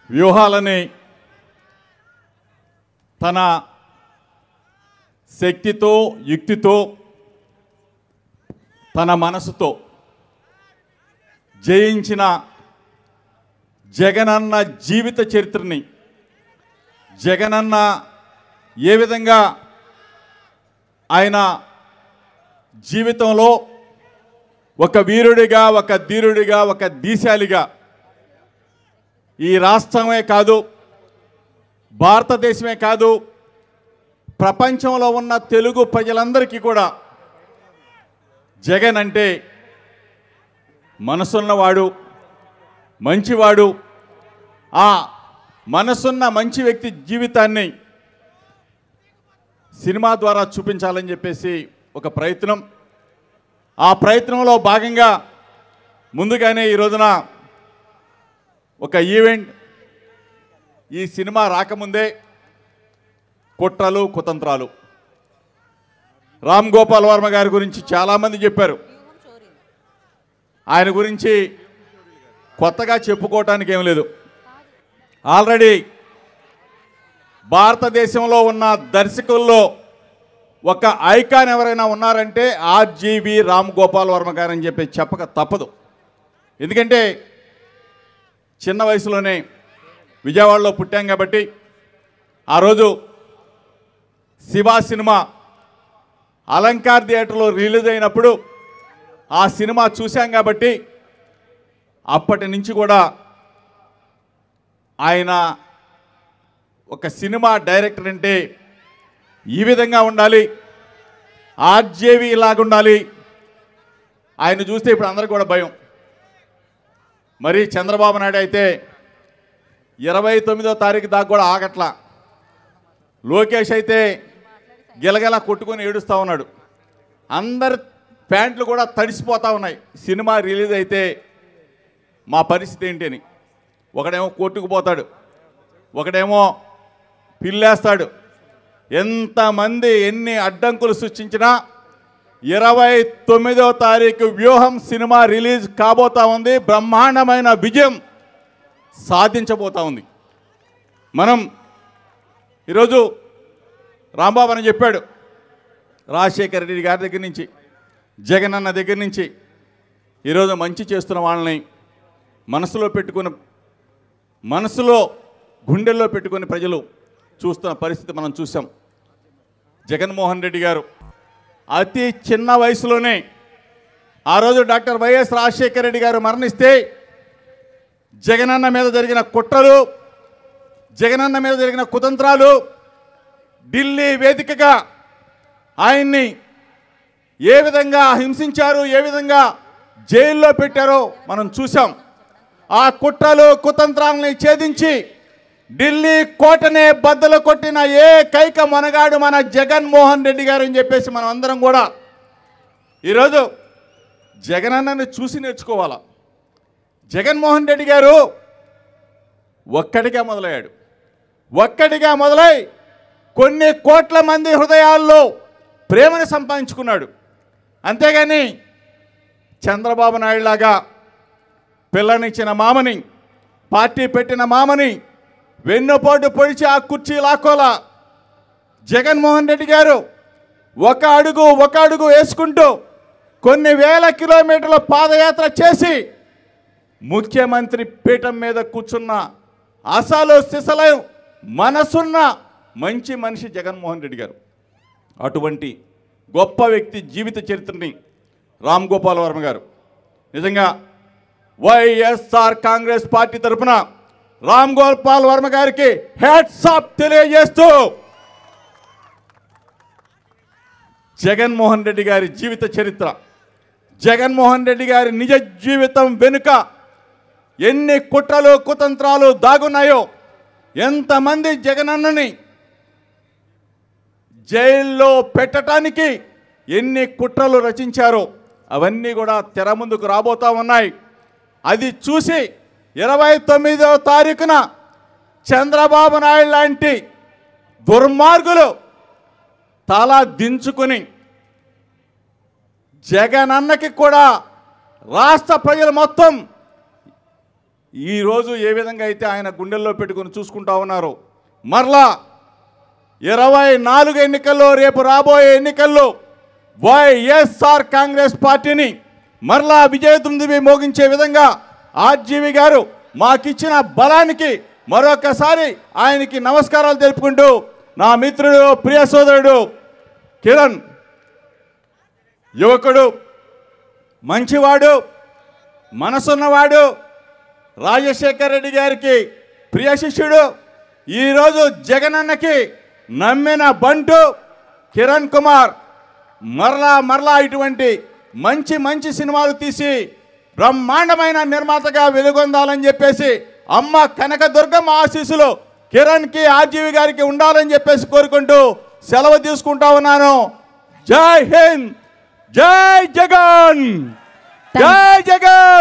వ్యూహాలని తన శక్తితో యుక్తితో తన మనసుతో జయించిన జగనన్న జీవిత చరిత్రని జగనన్న ఏ విధంగా ఆయన జీవితంలో ఒక వీరుడిగా ఒక ధీరుడిగా ఒక దీశాలిగా ఈ రాష్ట్రమే కాదు భారతదేశమే కాదు ప్రపంచంలో ఉన్న తెలుగు ప్రజలందరికీ కూడా జగన్ అంటే మనసున్నవాడు మంచివాడు ఆ మనసున్న మంచి వ్యక్తి జీవితాన్ని సినిమా ద్వారా చూపించాలని చెప్పేసి ఒక ప్రయత్నం ఆ ప్రయత్నంలో భాగంగా ముందుగానే ఈ రోజున ఒక ఈవెంట్ ఈ సినిమా రాకముందే కుట్రలు కుతంత్రాలు రామ్ గోపాల్ వర్మ గారి గురించి చాలామంది చెప్పారు ఆయన గురించి కొత్తగా చెప్పుకోవటానికి ఏం లేదు ఆల్రెడీ భారతదేశంలో ఉన్న దర్శకుల్లో ఒక ఐకాన్ ఎవరైనా ఉన్నారంటే ఆర్జీవి రామ్ గోపాల్ వర్మ గారు అని చెప్పి చెప్పక తప్పదు ఎందుకంటే చిన్న వయసులోనే విజయవాడలో పుట్టాం కాబట్టి ఆ రోజు శివ సినిమా అలంకార్ థియేటర్లో రిలీజ్ అయినప్పుడు ఆ సినిమా చూశాం కాబట్టి అప్పటి నుంచి కూడా ఆయన ఒక సినిమా డైరెక్టర్ అంటే ఈ విధంగా ఉండాలి ఆర్జేవి ఇలాగ ఉండాలి ఆయన చూస్తే ఇప్పుడు అందరికి కూడా భయం మరి చంద్రబాబు నాయుడు అయితే ఇరవై తొమ్మిదో తారీఖు దాకా కూడా ఆగట్లా లోకేష్ అయితే గిలగిల కొట్టుకొని ఏడుస్తూ ఉన్నాడు అందరి ప్యాంట్లు కూడా తడిసిపోతూ ఉన్నాయి సినిమా రిలీజ్ అయితే మా పరిస్థితి ఏంటి అని ఒకడేమో కొట్టుకుపోతాడు ఒకడేమో పిల్లేస్తాడు ఎంతమంది ఎన్ని అడ్డంకులు సృష్టించినా ఇరవై తొమ్మిదో తారీఖు వ్యూహం సినిమా రిలీజ్ కాబోతా ఉంది బ్రహ్మాండమైన విజయం సాధించబోతా ఉంది మనం ఈరోజు రాంబాబు అని చెప్పాడు రాజశేఖర రెడ్డి గారి దగ్గర నుంచి జగనన్న దగ్గర నుంచి ఈరోజు మంచి చేస్తున్న వాళ్ళని మనసులో పెట్టుకుని మనసులో గుండెల్లో పెట్టుకుని ప్రజలు చూస్తున్న పరిస్థితి మనం చూసాం జగన్మోహన్ రెడ్డి గారు అతి చిన్న వయసులోనే ఆ రోజు డాక్టర్ వైఎస్ రాజశేఖర రెడ్డి గారు మరణిస్తే జగనన్న మీద జరిగిన కుట్రలు జగనన్న మీద జరిగిన కుతంత్రాలు ఢిల్లీ వేదికగా ఆయన్ని ఏ విధంగా హింసించారు ఏ విధంగా జైల్లో పెట్టారో మనం చూసాం ఆ కుట్రలు కుతంత్రాలని ఛేదించి ఢిల్లీ కోటనే బద్దలు కొట్టిన ఏ కైక మనగాడు మన జగన్మోహన్ రెడ్డి గారు అని చెప్పేసి మనం అందరం కూడా ఈరోజు జగనన్నని చూసి నేర్చుకోవాలా జగన్మోహన్ రెడ్డి గారు ఒక్కడిగా మొదలయ్యాడు ఒక్కడిగా మొదలై కొన్ని కోట్ల మంది హృదయాల్లో ప్రేమను సంపాదించుకున్నాడు అంతేగాని చంద్రబాబు నాయుడు లాగా పిల్లనిచ్చిన మామని పార్టీ పెట్టిన మామని వెన్నుపోటు పొడిచి ఆ కుర్చీ లాక్కోలా జగన్మోహన్ రెడ్డి గారు ఒక అడుగు ఒక అడుగు వేసుకుంటూ కొన్ని వేల కిలోమీటర్ల పాదయాత్ర చేసి ముఖ్యమంత్రి పీఠం మీద కూర్చున్న అసలు సిసలు మనసున్న మంచి మనిషి జగన్మోహన్ రెడ్డి గారు అటువంటి గొప్ప వ్యక్తి జీవిత చరిత్రని రామ్ గోపాల్ వర్మ గారు నిజంగా వైఎస్ఆర్ కాంగ్రెస్ పార్టీ తరఫున రామ్ గోపాల్ వర్మ గారికి హ్యాట్స్ ఆఫ్ తెలియజేస్తూ జగన్మోహన్ రెడ్డి గారి జీవిత చరిత్ర జగన్మోహన్ రెడ్డి గారి నిజ జీవితం వెనుక ఎన్ని కుట్రలు కుతంత్రాలు దాగున్నాయో ఎంతమంది జగనన్నని జైల్లో పెట్టడానికి ఎన్ని కుట్రలు రచించారో అవన్నీ కూడా తెర ముందుకు రాబోతా ఉన్నాయి అది చూసి ఇరవై తొమ్మిదవ తారీఖున చంద్రబాబు నాయుడు లాంటి దుర్మార్గులు తల దించుకుని జగనన్నకి కూడా రాష్ట్ర ప్రజలు మొత్తం ఈరోజు ఏ విధంగా అయితే ఆయన గుండెల్లో పెట్టుకుని చూసుకుంటా ఉన్నారు మరలా ఇరవై నాలుగు ఎన్నికల్లో రేపు రాబోయే ఎన్నికల్లో వైఎస్ఆర్ కాంగ్రెస్ పార్టీని మరలా విజయదుందువి మోగించే విధంగా ఆర్జీవి గారు మాకిచ్చిన బలానికి మరొకసారి ఆయనకి నమస్కారాలు తెలుపుకుంటూ నా మిత్రుడు ప్రియ సోదరుడు కిరణ్ యువకుడు మంచివాడు మనసున్నవాడు రాజశేఖర్ రెడ్డి గారికి ప్రియ శిష్యుడు ఈరోజు జగనన్నకి నమ్మిన బంటు కిరణ్ కుమార్ మరలా మరలా ఇటువంటి మంచి మంచి సినిమాలు తీసి బ్రహ్మాండమైన నిర్మాతగా వెలుగొందాలని చెప్పేసి అమ్మ కనకదుర్గమ్మ ఆశీస్సులు కిరణ్కి ఆర్జీవి గారికి ఉండాలని చెప్పేసి కోరుకుంటూ సెలవు తీసుకుంటా ఉన్నాను జై హింద్ జై జగన్ జై జగన్